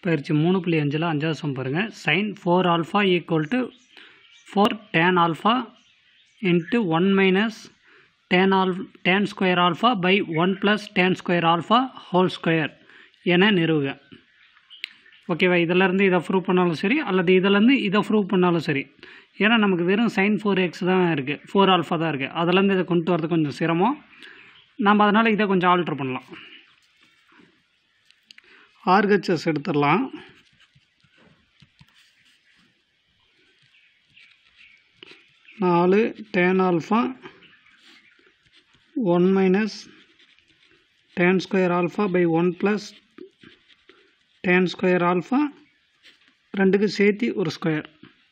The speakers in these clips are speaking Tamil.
பயிற்சி மூணு புள்ளி அஞ்சில் அஞ்சாவது சம் பாருங்கள் sine four alpha equal to four tan alpha into one minus tan al tan square alpha by one plus tan square alpha whole square என நிறுவுக ஓகேவா இதிலேருந்து இதை ப்ரூவ் பண்ணாலும் சரி அல்லது இதிலேருந்து இதை ப்ரூவ் பண்ணாலும் சரி ஏன்னா நமக்கு வெறும் சைன் ஃபோர் எக்ஸ் தான் இருக்குது ஃபோர் ஆல்ஃபா தான் இருக்குது அதுலேருந்து இதை கொண்டு வரது கொஞ்சம் சிரமம் நம்ம அதனால் இதை கொஞ்சம் ஆல்ட்ரு பண்ணலாம் ஆர்ஹெச்எஸ் எடுத்துடலாம் நாலு tan alpha one minus tan square alpha by one plus tan square alpha ரெண்டுக்கு சேர்த்து ஒரு ஸ்கொயர்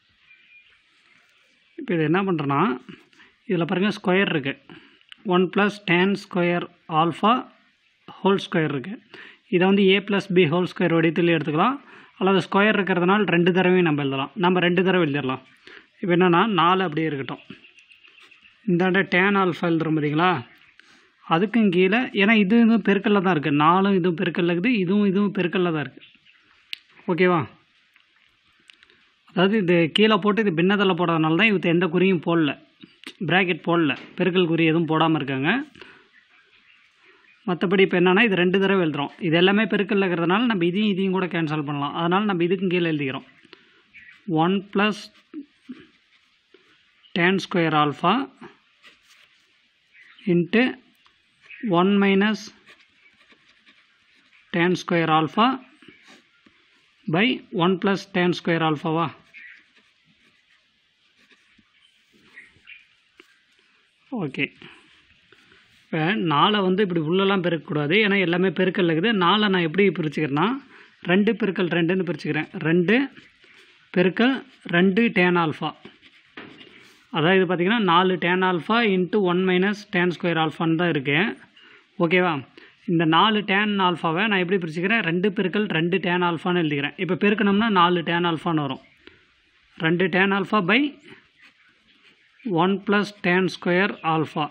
இப்போ இது என்ன பண்ணுறேன்னா இதில் பாருங்கள் ஸ்கொயர் இருக்குது one plus tan square alpha whole square இருக்குது இதை வந்து A plus B whole square வடிவத்தில் எடுத்துக்கலாம் அல்லது ஸ்கொயர் இருக்கிறதுனால ரெண்டு தடவையும் நம்ம எழுதலாம் நம்ம ரெண்டு தடவை எழுதிடலாம் இப்போ என்னென்னா நாலு அப்படியே இருக்கட்டும் இந்தாண்ட டேன் ஆல்ஃபா எழுதுறோம் பார்த்தீங்களா அதுக்கும் கீழே ஏன்னா இது இதுவும் பெருக்கல்ல தான் இருக்குது நாலும் இதுவும் பெருக்கல்ல இருக்குது இதுவும் இதுவும் பெருக்கல்ல தான் இருக்குது ஓகேவா அதாவது இது கீழே போட்டு இது பின்னத்தில் போடாதனால தான் இவத்து எந்த குறியும் போடல ப்ராக்கெட் போடல பெருக்கல் குறி எதுவும் போடாமல் இருக்காங்க மற்றபடி இப்போ என்னென்னா இது ரெண்டு தடவை எழுதுகிறோம் இது எல்லாமே பெருக்கல்ல இருக்கிறதுனால நம்ம இதையும் இதையும் கூட கேன்சல் பண்ணலாம் அதனால் நம்ம இதுக்கும் கீழே எழுதிக்கிறோம் one plus tan square alpha into one minus tan square alpha by one plus tan square ஆல்ஃபாவா ஓகே இப்போ நாலை வந்து இப்படி உள்ளெல்லாம் பெருக்கக்கூடாது ஏன்னா எல்லாமே பெருக்கல் இருக்குது நாலை நான் எப்படி பிரிச்சுக்கிறேன்னா ரெண்டு பெருக்கல் ரெண்டுன்னு பிரிச்சுக்கிறேன் ரெண்டு பெருக்கல் ரெண்டு டேன் ஆல்ஃபா அதாவது பார்த்திங்கன்னா நாலு tan alpha into one minus tan square ஆல்ஃபான்னு தான் இருக்குது ஓகேவா இந்த நாலு டேன் ஆல்ஃபாவை நான் எப்படி பிரிச்சுக்கிறேன் ரெண்டு பெருக்கல் ரெண்டு டேன் ஆல்ஃபான்னு எழுதிக்கிறேன் இப்போ பெருக்கணும்னா நாலு டேன் ஆல்ஃபான்னு வரும் ரெண்டு tan alpha by one plus tan square alpha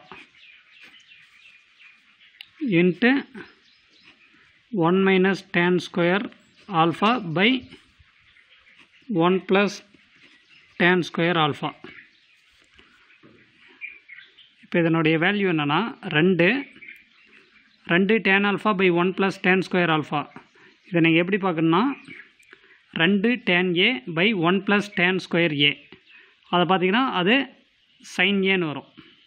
into one minus tan square alpha by one plus tan square alpha இப்போ இதனுடைய வேல்யூ என்னென்னா ரெண்டு ரெண்டு tan alpha by one plus tan square alpha இதை நீங்கள் எப்படி பார்க்கணுன்னா ரெண்டு tan A by one plus tan square A அதை பார்த்தீங்கன்னா அது சைன் ஏன்னு வரும்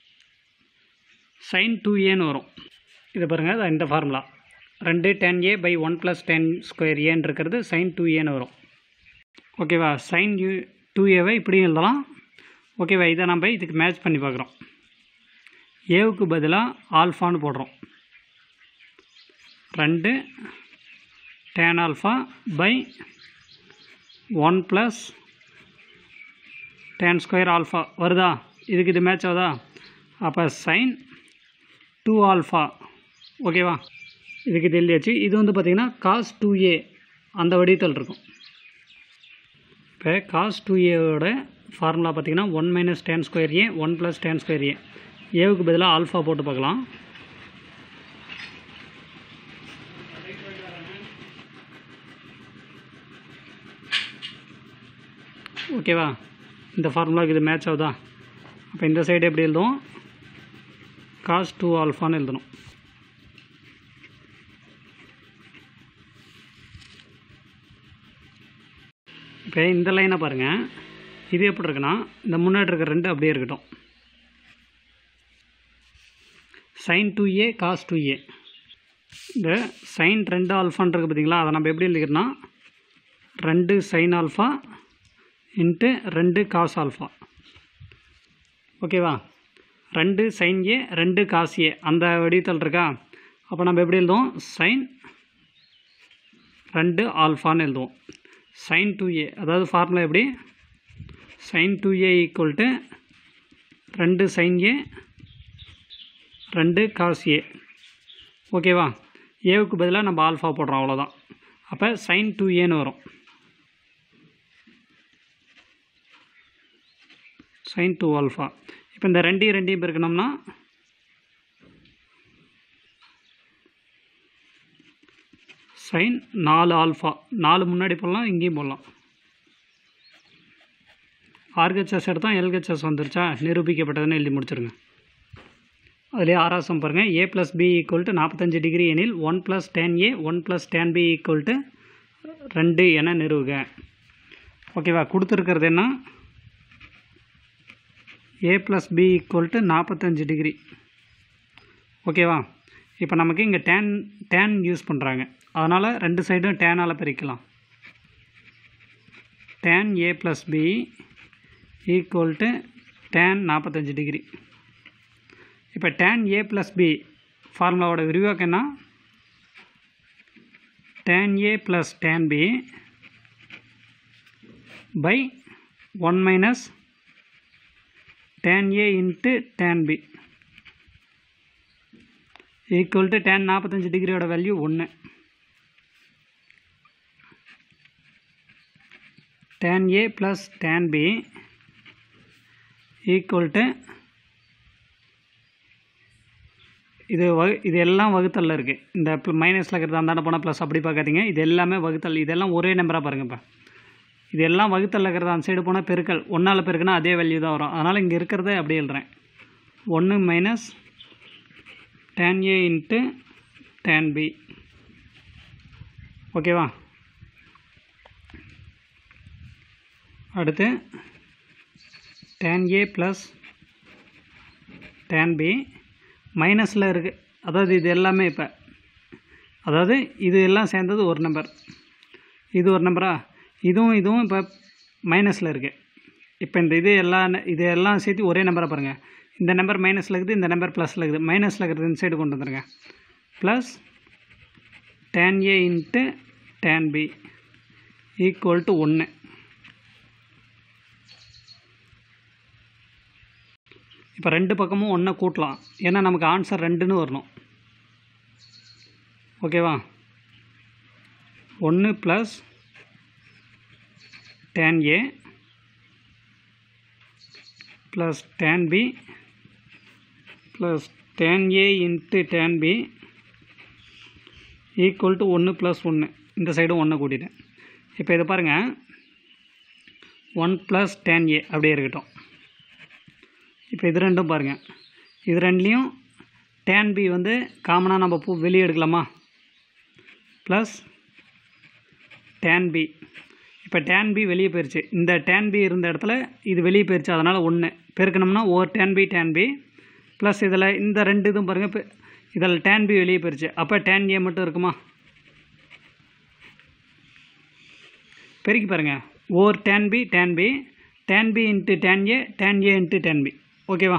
சைன் டூ ஏன்னு வரும் இது பாருங்கள் அது இந்த ஃபார்முலா ரெண்டு tan A by one plus tan square ஏன்னு இருக்கிறது சைன் டூ ஏன்னு வரும் ஓகேவா சைன் யூ டூ ஏவை இப்படியும் எழுதலாம் ஓகேவா இதை நம்ம இதுக்கு மேட்ச் பண்ணி பார்க்குறோம் ஏவுக்கு பதிலாக ஆல்ஃபான்னு போடுறோம் ரெண்டு tan alpha by one plus tan square alpha வருதா இதுக்கு இது மேட்ச் ஆகுதா அப்போ சைன் டூ ஆல்ஃபா ஓகேவா இதுக்கு இது எழுதியாச்சு இது வந்து பார்த்திங்கன்னா காஸ் டூ ஏ அந்த வடிவத்தில் இருக்கும் இப்போ காஸ் டூ ஏவோட ஃபார்முலா பார்த்திங்கன்னா one minus tan square A one plus tan square A ஏவுக்கு பதிலாக ஆல்ஃபா போட்டு பார்க்கலாம் ஓகேவா இந்த ஃபார்முலாவுக்கு இது மேட்ச் ஆகுதா அப்போ இந்த சைடு எப்படி எழுதுவோம் காஸ் டூ ஆல்ஃபான்னு எழுதணும் இப்போ இந்த லைனை பாருங்கள் இது எப்படி இருக்குன்னா இந்த முன்னாடி இருக்கிற ரெண்டு அப்படியே இருக்கட்டும் sine two A cos two A இந்த சைன் ரெண்டு ஆல்ஃபான் இருக்குது பார்த்தீங்களா அதை நம்ம எப்படி எழுதிக்கிறோன்னா ரெண்டு சைன் ஆல்ஃபா இன்ட்டு ரெண்டு காஸ் ஆல்ஃபா ஓகேவா ரெண்டு சைன் ஏ ரெண்டு காஸ் ஏ அந்த வடிவத்தில் இருக்கா அப்போ நம்ம எப்படி எழுதுவோம் சைன் ரெண்டு ஆல்ஃபான்னு எழுதுவோம் சைன் டூ ஏ அதாவது ஃபார்முலா எப்படி sine two A equal to ரெண்டு சைன் ஏ ரெண்டு காஸ் ஏ ஓகேவா ஏவுக்கு பதிலாக நம்ம ஆல்ஃபா போடுறோம் அவ்வளோதான் அப்போ சைன் டூ ஏன்னு வரும் சைன் டூ ஆல்ஃபா இப்போ இந்த ரெண்டையும் ரெண்டையும் பெருக்கணும்னா சைன் நாலு ஆல்ஃபா நாலு முன்னாடி போடலாம் இங்கேயும் போடலாம் ஆர்கெச்எஸ் எடுத்தால் எல்கெச்எஸ் வந்துருச்சா நிரூபிக்கப்பட்டதுன்னு எழுதி முடிச்சிருங்க அதிலே ஆறாசம் பாருங்கள் A plus B equal to நாற்பத்தஞ்சு டிகிரி எனில் one plus ten A one plus ten B equal to ரெண்டு என நிறுவுக ஓகேவா கொடுத்துருக்கிறது என்ன A plus B equal to நாற்பத்தஞ்சு டிகிரி ஓகேவா இப்போ நமக்கு இங்கே டேன் டேன் யூஸ் பண்ணுறாங்க அதனால் ரெண்டு சைடும் டேனால் பிரிக்கலாம் tan A plus B equal to tan நாற்பத்தஞ்சு டிகிரி இப்போ டேன் ஏ ப்ளஸ் பி ஃபார்முலாவோட விரிவாக்கம் என்ன tan A plus tan B by one minus tan A into tan B equal to tan நாற்பத்தஞ்சு டிகிரியோட வேல்யூ ஒன்று tan A plus tan B equal to இது வகு இது எல்லாம் வகுத்தலில் இருக்குது இந்த மைனஸில் இருக்கிறது அந்தாண்ட போனால் ப்ளஸ் அப்படி பார்க்காதீங்க இது எல்லாமே வகுத்தல் இதெல்லாம் ஒரே நம்பராக பாருங்கப்பா இது எல்லாம் வகுத்தலில் இருக்கிறது அந்த சைடு போனால் பெருக்கல் ஒன்றால் பெருக்குனா அதே வேல்யூ தான் வரும் அதனால் இங்கே இருக்கிறதே அப்படியே எழுதுறேன் ஒன்று minus tan A into tan B ஓகேவா அடுத்து tan A plus tan B மைனஸில் இருக்குது அதாவது இது எல்லாமே இப்போ அதாவது இது எல்லாம் சேர்ந்தது ஒரு நம்பர் இது ஒரு நம்பரா இதுவும் இதுவும் இப்போ மைனஸில் இருக்குது இப்போ இந்த இது எல்லாம் இது எல்லாம் சேர்த்து ஒரே நம்பராக பாருங்கள் இந்த நம்பர் மைனஸில் இருக்குது இந்த நம்பர் ப்ளஸில் இருக்குது மைனஸில் இருக்கிறது இந்த சைடு கொண்டு வந்துருங்க plus tan A into tan B equal to ஒன்று இப்போ ரெண்டு பக்கமும் ஒன்றை கூட்டலாம் ஏன்னா நமக்கு ஆன்சர் ரெண்டுன்னு வரணும் ஓகேவா ஒன்று plus tan A plus tan B plus tan A into tan B equal to ஒன்று ப்ளஸ் ஒன்று இந்த சைடும் ஒன்றை கூட்டிட்டேன் இப்போ இதை பாருங்கள் ஒன் ப்ளஸ் டேன் ஏ அப்படியே இருக்கட்டும் இப்போ இது ரெண்டும் பாருங்கள் இது ரெண்டுலேயும் டேன் பி வந்து காமனாக நம்ம பூ வெளியே எடுக்கலாமா ப்ளஸ் டேன் பி இப்போ டேன் பி வெளியே போயிடுச்சு இந்த டேன் பி இருந்த இடத்துல இது வெளியே போயிடுச்சு அதனால் ஒன்று பெருக்கணும்னா ஓர் tan B tan B plus இதில் இந்த ரெண்டு இதுவும் பாருங்கள் இப்போ இதில் டேன் பி வெளியே போயிடுச்சு அப்போ டேன் ஏ மட்டும் இருக்குமா பெருக்கி பாருங்கள் ஓர் tan B tan B tan B into tan A tan A into tan B ஓகேவா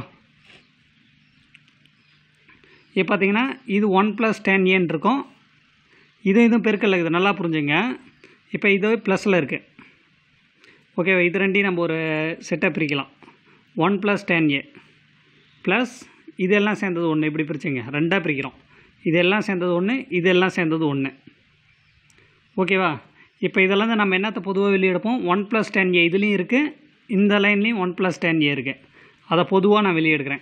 இப்போ பார்த்தீங்கன்னா இது ஒன் ப்ளஸ் டென் ஏன்னு இருக்கும் இது இதுவும் பெருக்கல் இருக்குது நல்லா புரிஞ்சுங்க இப்போ இது ப்ளஸில் இருக்குது ஓகேவா இது ரெண்டையும் நம்ம ஒரு செட்டை பிரிக்கலாம் one plus ten A plus இதெல்லாம் சேர்ந்தது ஒன்று இப்படி பிரிச்சுங்க ரெண்டாக பிரிக்கிறோம் இதெல்லாம் சேர்ந்தது ஒன்று இதெல்லாம் சேர்ந்தது ஒன்று ஓகேவா இப்போ இதெல்லாம் தான் நம்ம என்னத்தை பொதுவாக வெளியே எடுப்போம் ஒன் ப்ளஸ் டென் ஏ இதுலேயும் இருக்குது இந்த லைன்லேயும் ஒன் ப்ளஸ் டென் ஏ இருக்குது அதை பொதுவாக நான் வெளியே எடுக்கிறேன்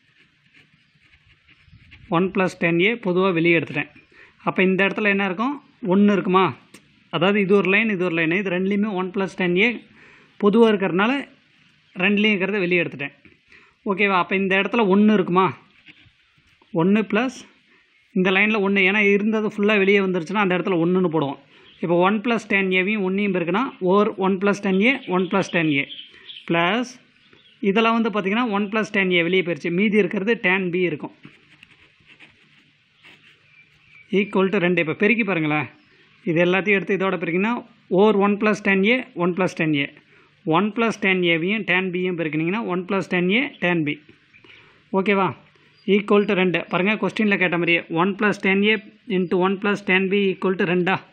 ஒன் ப்ளஸ் டென் ஏ பொதுவாக வெளியே எடுத்துட்டேன் அப்போ இந்த இடத்துல என்ன இருக்கும் ஒன்று இருக்குமா அதாவது இது ஒரு லைன் இது ஒரு லைன் இது ரெண்டுலேயுமே ஒன் ப்ளஸ் டென் ஏ பொதுவாக இருக்கிறதுனால ரெண்டுலேயும் இருக்கிறத வெளியே எடுத்துட்டேன் ஓகேவா அப்போ இந்த இடத்துல ஒன்று இருக்குமா ஒன்று ப்ளஸ் இந்த லைனில் ஒன்று ஏன்னா இருந்தது ஃபுல்லாக வெளியே வந்துருச்சுன்னா அந்த இடத்துல ஒன்றுன்னு போடுவோம் இப்போ ஒன் ப்ளஸ் டென் ஏவையும் ஒன்றையும் இருக்குன்னா or one plus ten A one plus ten A plus இதெல்லாம் வந்து பார்த்திங்கன்னா ஒன் ப்ளஸ் டென் ஏ வெளியே போயிடுச்சு மீதி இருக்கிறது டென் பி இருக்கும் ஈக்குவல் டு ரெண்டு இப்போ பெருக்கி பாருங்களேன் இது எல்லாத்தையும் எடுத்து இதோட பெருக்கிங்கன்னா or one plus ten A one plus ten A one plus ten ஏவையும் டென் பியும் பெருக்கினீங்கன்னா one plus ten A ten B ஓகேவா ஈக்குவல் டு ரெண்டு பாருங்கள் கொஸ்டினில் கேட்ட மாதிரியே one plus ten A into one plus ten B equal to ரெண்டா